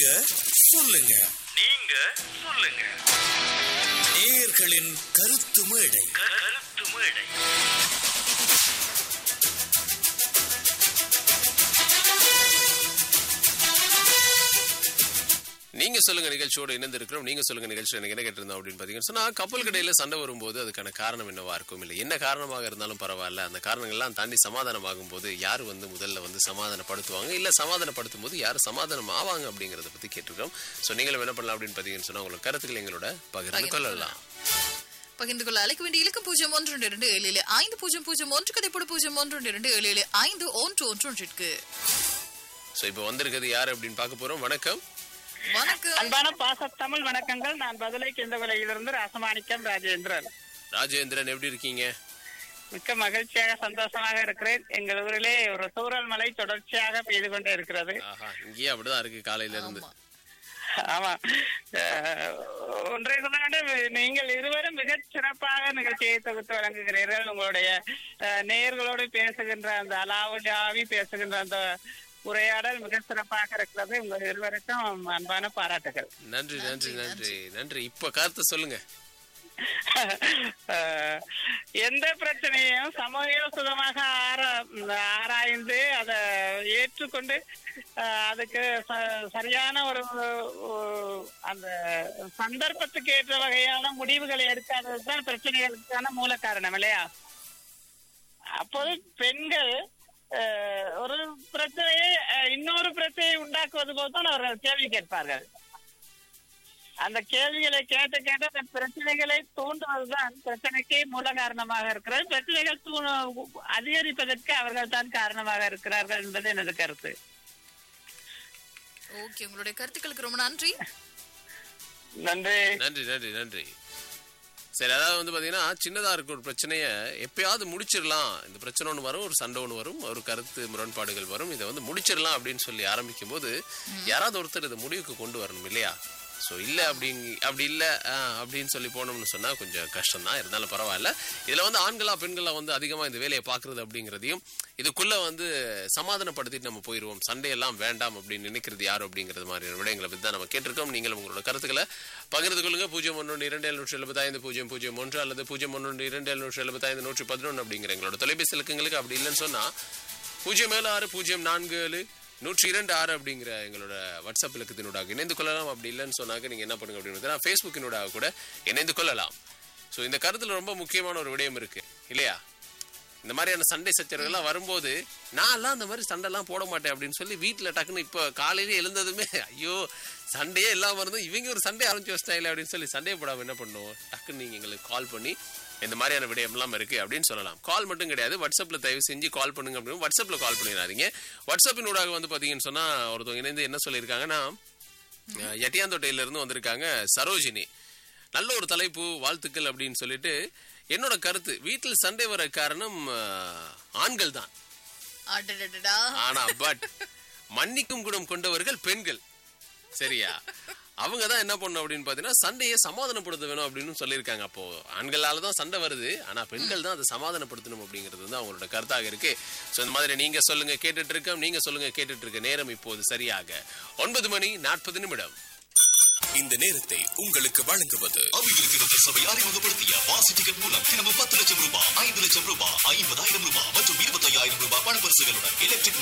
சொல்லுங்க நீங்க சொல்லுங்க நேயர்களின் கருத்து மேடை கருத்து மேடை நீங்க சொல்லுங்க நிகழ்ச்சியோட இணைந்திருக்கிறோம் நீங்க சொல்லுங்க நிகழ்ச்சி எனக்கு என்ன கேட்டிருந்தோம் அப்படின்னு பாத்தீங்கன்னா சொன்னா கப்பல் கடையில சண்டை வரும்போது அதுக்கான காரணம் என்னவா இருக்கும் இல்ல என்ன காரணமாக இருந்தாலும் பரவாயில்ல அந்த காரணங்கள்லாம் தாண்டி சமாதானமாகும் போது யார் வந்து முதல்ல வந்து சமாதானப்படுத்துவாங்க இல்ல சமாதானப்படுத்தும் போது யார் சமாதானம் ஆவாங்க அப்படிங்கறத பத்தி கேட்டிருக்கோம் சோ நீங்களும் என்ன பண்ணலாம் அப்படின்னு பாத்தீங்கன்னு சொன்னா உங்களோட கருத்துக்கள் எங்களோட பகிர்ந்து கொள்ளலாம் பகிர்ந்து கொள்ள அழைக்க வேண்டிய இலக்கம் பூஜ்ஜியம் ஒன்று ரெண்டு இரண்டு ஏழு ஏழு ஐந்து பூஜ்ஜியம் பூஜ்ஜியம் ஒன்று கதைப்போடு பூஜ்ஜியம் ஒன்று ரெண்டு இரண்டு ஏழு ஏழு ஐந்து ஒன்று ஒன்று ஒன்றிற்கு சோ இப்போ வந்திருக்கிறது யார் அப்படின்னு பார்க்க போறோம் வணக்கம் வணக்கம் அன்பான பாச தமிழ் வணக்கங்கள் நான் பதிலை கிந்தவலையிலிருந்து ராசமாணிக்கம் ராஜேந்திரன் ராஜேந்திரன் எப்படி இருக்கீங்க மிக்க மகிழ்ச்சியாக சந்தோஷமாக இருக்கிறேன் எங்கள் ஊரிலே ஒரு சூழல் மழை தொடர்ச்சியாக பெய்து கொண்டே இருக்கிறது ஆஹா இங்கேயே அப்படிதான் இருக்கு காலையில இருந்து ஆமா. ஆமா அஹ், ஒன்றை சொல்ல வேண்டும் நீங்கள் இருவரும் மிகச் சிறப்பாக நிகழ்ச்சியை தொகுத்து வழங்குகிறீர்கள் உங்களுடைய அஹ், நேயர்களோடு பேசுகின்ற அந்த அலாவுஜாவி பேசுகின்ற அந்த உரையாடல் மிக சிறப்பாக இருக்கிறது உங்கள் இருவருக்கும் அன்பான பாராட்டுகள் நன்றி நன்றி நன்றி நன்றி இப்ப கருத்தை சொல்லுங்க அஹ், எந்த பிரச்சனையும் சமயோசிதமாக ஆரா- ஆராய்ந்து அதை ஏற்றுக்கொண்டு அஹ், அதுக்கு ச- சரியான ஒரு ஒ- அந்த சந்தர்ப்பத்துக்கு ஏற்ற வகையான முடிவுகளை எடுக்காததுதான் பிரச்சனைகளுக்கான மூல காரணம் இல்லையா அப்போது பெண்கள் அஹ், ஒரு பிரச்சனையை அஹ், இன்னொரு பிரச்சனையை உண்டாக்குவது போல் தான் அவர்கள் கேள்வி கேட்பார்கள் அந்த கேள்விகளை கேட்டு கேட்டு அந்த பிரச்சனைகளை தூண்டுவதுதான் பிரச்சனைக்கு மூல காரணமாக இருக்கிறது பிரச்சனைகள் தூண- அதிகரிப்பதற்கு அவர்கள் தான் காரணமாக இருக்கிறார்கள் என்பது எனது கருத்து ஓகே உங்களுடைய கருத்துக்களுக்கு ரொம்ப நன்றி நன்றி நன்றி நன்றி நன்றி சரி அதாவது வந்து பாத்தீங்கன்னா சின்னதா இருக்க ஒரு பிரச்சனைய எப்பயாவது முடிச்சிடலாம் இந்த பிரச்சனை ஒன்று வரும் ஒரு சண்டை ஒன்று வரும் ஒரு கருத்து முரண்பாடுகள் வரும் இதை வந்து முடிச்சிடலாம் அப்படின்னு சொல்லி ஆரம்பிக்கும் போது யாராவது ஒருத்தர் இதை முடிவுக்கு கொண்டு வரணும் இல்லையா ஸோ இல்லை அப்படிங்க அப்படி இல்லை அப்படின்னு சொல்லி போனோம்னு சொன்னா கொஞ்சம் கஷ்டம் தான் இருந்தாலும் பரவாயில்ல இதுல வந்து ஆண்களா பெண்களா வந்து அதிகமா இந்த வேலையை பார்க்கறது அப்படிங்கிறதையும் இதுக்குள்ள வந்து சமாதானப்படுத்திட்டு நம்ம போயிடுவோம் சண்டையெல்லாம் வேண்டாம் அப்படின்னு நினைக்கிறது யார் அப்படிங்கிறது மாதிரியான விடயங்களை பற்றி தான் நம்ம கேட்டிருக்கோம் நீங்கள் உங்களோட கருத்துக்களை பகிர்ந்து கொள்ளுங்க பூஜ்ஜியம் ஒன்று இரண்டு எழுநூற்றி எழுபத்தைந்து பூஜ்ஜியம் பூஜ்ஜியம் ஒன்று அல்லது பூஜ்ஜியம் ஒன்று இரண்டு எழுநூற்றி எழுபத்தைந்து நூற்றி பதினொன்று அப்படிங்கிற எங்களோட தொலைபேசி இலக்கங்களுக்கு அப்படி இல்லைன்னு சொன்னா பூஜ்ஜியம் ஏழு ஆறு பூஜ்ஜியம் நான்கு ஏழு நூற்றி இரண்டு ஆறு அப்படிங்கிற எங்களோட வாட்ஸ்அப் இலக்கத்தினூடாக இணைந்து கொள்ளலாம் அப்படி இல்லைன்னு சொன்னாக்க நீங்க என்ன பண்ணுங்க அப்படின்னு பார்த்தீங்கன்னா ஃபேஸ்புக்கினூடாக கூட இணைந்து கொள்ளலாம் ஸோ இந்த கருத்துல ரொம்ப முக்கியமான ஒரு விடயம் இருக்கு இல்லையா இந்த மாதிரியான சண்டை சச்சரவுகள்லாம் வரும்போது நான் எல்லாம் இந்த மாதிரி சண்டைலாம் போட மாட்டேன் அப்படின்னு சொல்லி வீட்டில் டக்குன்னு இப்போ காலையிலே எழுந்ததுமே ஐயோ சண்டையே இல்லாமல் இருந்தும் இவங்க ஒரு சண்டை ஆரம்பிச்சு வச்சிட்டாங்களே அப்படின்னு சொல்லி சண்டையை போடாமல் என்ன பண்ணுவோம் டக்குன்னு நீங்கள் எங்களுக்கு கால் பண்ணி இந்த மாதிரியான விடயம்லாம் இருக்கு அப்படின்னு சொல்லலாம் கால் மட்டும் கிடையாது வாட்ஸ்அப்பில் தயவு செஞ்சு கால் பண்ணுங்க அப்படின்னு வாட்ஸ்அப்பில் கால் பண்ணிடாதீங்க வாட்ஸ்அப்பின் ஊடாக வந்து பார்த்தீங்கன்னு சொன்னால் ஒருத்தவங்க இணைந்து என்ன சொல்லியிருக்காங்கன்னா அஹ், எட்டியாந்தோட்டையில இருந்து வந்திருக்காங்க சரோஜினி நல்ல ஒரு தலைப்பு வாழ்த்துக்கள் அப்படின்னு சொல்லிட்டு என்னோட கருத்து வீட்டில் சண்டை வர காரணம் அஹ், ஆண்கள் தான் அடடடடா ஆனா பட் மன்னிக்கும் குணம் கொண்டவர்கள் பெண்கள் சரியா அவங்க தான் என்ன பண்ணும் அப்படின்னு பாத்தீங்கன்னா சண்டையை சமாதானப்படுத்த வேணும் அப்படின்னு சொல்லியிருக்காங்க அப்போ ஆண்களால தான் சண்டை வருது ஆனா பெண்கள் தான் அதை சமாதானப்படுத்தணும் அப்படிங்கிறது வந்து அவங்களோட கருத்தாக இருக்கு சோ இந்த மாதிரி நீங்க சொல்லுங்க கேட்டுட்டு இருக்கோம் நீங்க சொல்லுங்க கேட்டுட்டு இருக்க நேரம் இப்போது சரியாக ஒன்பது மணி நாற்பது நிமிடம் இந்த நேரத்தை உங்களுக்கு வழங்குவது அவையிருக்கிறது சபை அறிமுகப்படுத்திய வாசி டிக்கெட் மூலம் தினமும் பத்து லட்சம் ரூபாய் ஐந்து லட்சம் ரூபாய் ஐம்பதாயிரம் ரூபாய் மற்றும் இருபத்தையாயிரம் ரூபாய் பணப்பரிசுகளுடன் எலக்ட்ரிக்